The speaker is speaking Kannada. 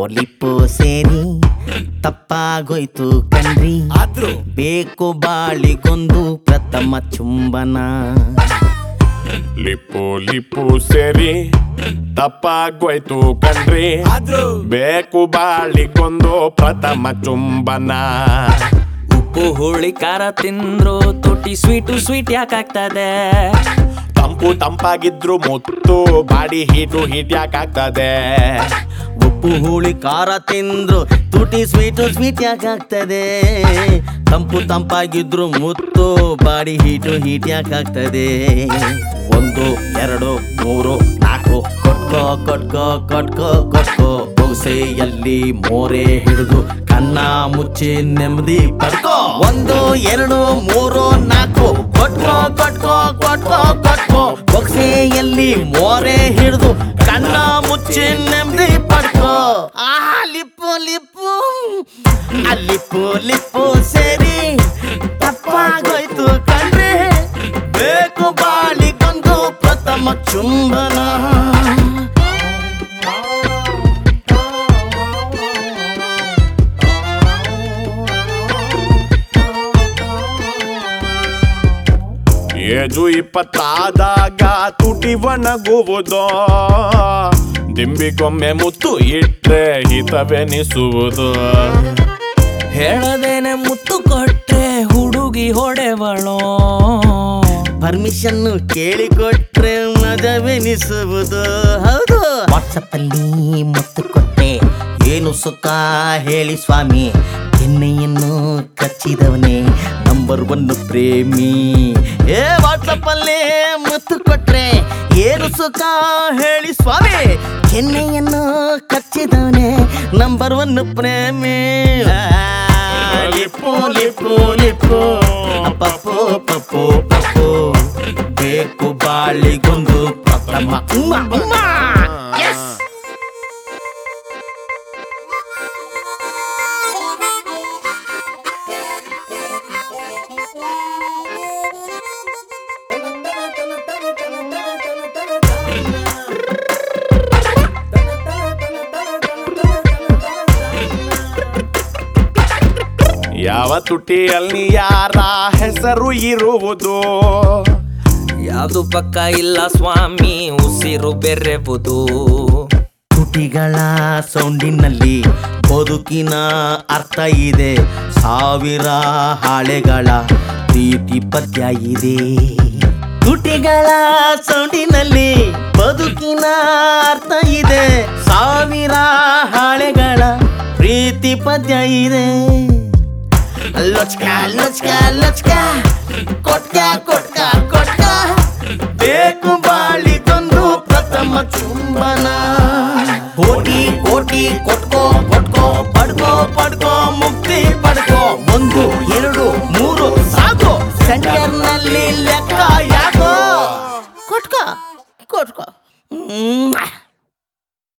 ಲಿಪ್ಪು ಸೇರಿ ತಪ್ಪಾಗೋಯ್ತು ಕಣ್ರಿ ಆದ್ರೂ ಬೇಕು ಬಾಳಿಗೊಂದು ಪ್ರಥಮ ಚುಂಬನ ಲಿಪ್ಪು ಲಿಪ್ಪು ಸೇರಿ ತಪ್ಪಾಗೋಯ್ತು ಕಣ್ರಿ ಆದ್ರೂ ಬೇಕು ಬಾಳಿಗೊಂದು ಪ್ರಥಮ ಚುಂಬನ ಉಪ್ಪು ಹುಳಿ ಖಾರ ತಿಂದ್ರು ತುಟಿ ಸ್ವೀಟು ಸ್ವೀಟ್ ಯಾಕಾಗ್ತದೆ ತಂಪು ತಂಪಾಗಿದ್ರು ಮುತ್ತು ಬಾಡಿ ಹೀಟು ಹೀಟ್ ಯಾಕಾಗ್ತದೆ ಉಪ್ಪು ಹುಳಿ ಖಾರ ತಿಂದ್ರು ತುಟಿ ಸ್ವೀಟು ಸ್ವೀಟ್ ಯಾಕಾಗ್ತದೆ ತಂಪು ತಂಪಾಗಿದ್ರು ಮುತ್ತು ಬಾಡಿ ಹೀಟು ಹೀಟ್ ಯಾಕಾಗ್ತದೆ ಒಂದು ಎರಡು ಮೂರು ನಾಲ್ಕು ಕೊಟ್ಕೋ ಕೊಟ್ಕೋ ಕೊಟ್ಕೋ ಕೊಟ್ಕೋ ಬೊಗಸೆಯಲ್ಲಿ ಮೋರೆ ಹಿಡಿದು ಕನ್ನ ಮುಚ್ಚಿ ನೆಮ್ಮದಿ ಪಡ್ಕೋ ಒಂದು ಎರಡು ಮೂರು ನಾಲ್ಕು ಕೊಟ್ಕೋ ಕೊಟ್ಕೋ ಕೊಟ್ಕೋ ಕೊಟ್ಕೋ ಬೊಗಸೆಯಲ್ಲಿ ಮೋರೆ ಹಿಡಿದು ಕಣ್ಣ ಮುಚ್ಚಿ ನೆಮ್ಮದಿ ಪಡ್ಕೋ ಆ ಲಿಪ್ಪು ಲಿಪ್ಪು ಆ ಲಿಪ್ಪು ಲಿಪ್ಪು ಸೇರಿ ತಪ್ಪಾಗೋಯ್ತು ಕಣ್ರಿ ಬೇಕು ಬಾಳಿಗೊಂದು ಪ್ರಥಮ ಚುಂಬನ ಏಜು ಇಪ್ಪತ್ತಾದಾಗ ತುಟಿ ಒಣಗುವುದು ದಿಂಬಿಗೊಮ್ಮೆ ಮುತ್ತು ಇಟ್ರೆ ಹಿತವೆನಿಸುವುದು ಹೇಳದೇನೆ ಮುತ್ತು ಕೊಟ್ರೆ ಹುಡುಗಿ ಹೊಡೆವಳೋ ಪರ್ಮಿಷನ್ ಕೇಳಿಕೊಟ್ರೆ ಮಜವೆನಿಸುವುದು ಹೌದು ವಾಟ್ಸಪ್ ಅಲ್ಲಿ ಮುತ್ತು ಕೊಟ್ಟೆ ಏನು ಸುಖ ಹೇಳಿ ಸ್ವಾಮಿ ಎಣ್ಣೆಯನ್ನು ಕಚ್ಚಿದವನೇ ನಂಬರ್ ಒನ್ ಪ್ರೇಮಿ ಏ ವಾಟ್ಸಪ್ ಅಲ್ಲಿ ಮುತ್ತು ಕೊಟ್ರೆ ಏನು ಸುಖ ಹೇಳಿ ಸ್ವಾಮಿ ಚೆನ್ನೈಯನ್ನು ಕಚ್ಚಿದವನೇ ನಂಬರ್ ಒನ್ ಪ್ರೇಮಿ ಆ, ಲಿಪ್ಪು ಲಿಪ್ಪು ಲಿಪ್ಪು ಪಪ್ಪು ಪಪ್ಪು ಪಪ್ಪು ಬೇಕು ಬಾಳಿಗೊಂದು ಪ್ರಥಮ ಉಮ್ಮ, ಉಮ್ಮ. Yes! ಯಾವ ತುಟಿಯಲ್ಲಿ ಯಾರ ಹೆಸರು ಇರುವುದು ಯಾವ್ದು ಪಕ್ಕ ಇಲ್ಲ ಸ್ವಾಮಿ ಉಸಿರು ಬೆರೆವುದು ತುಟಿಗಳ ಸೌಂಡಿನಲ್ಲಿ ಬದುಕಿನ ಅರ್ಥ ಇದೆ ಸಾವಿರ ಹಾಳೆಗಳ ಪ್ರೀತಿ ಪದ್ಯ ಇದೆ ತುಟಿಗಳ ಸೌಂಡಿನಲ್ಲಿ ಬದುಕಿನ ಅರ್ಥ ಇದೆ ಸಾವಿರ ಹಾಳೆಗಳ ಪ್ರೀತಿ ಪದ್ಯ ಇದೆ ಲೊಚ್ಕ ಲೊಚ್ಕ ಲೊಚ್ಕ ಕೊಟ್ಕ ಕೊಟ್ಕ ಕೊಟ್ಕ ಬೇಕು ಬಾಳಿಗೊಂದು ಪ್ರಥಮ ಚುಂಬನ ಕೋಟಿ ಕೋಟಿ ಕೊಟ್ಕೋ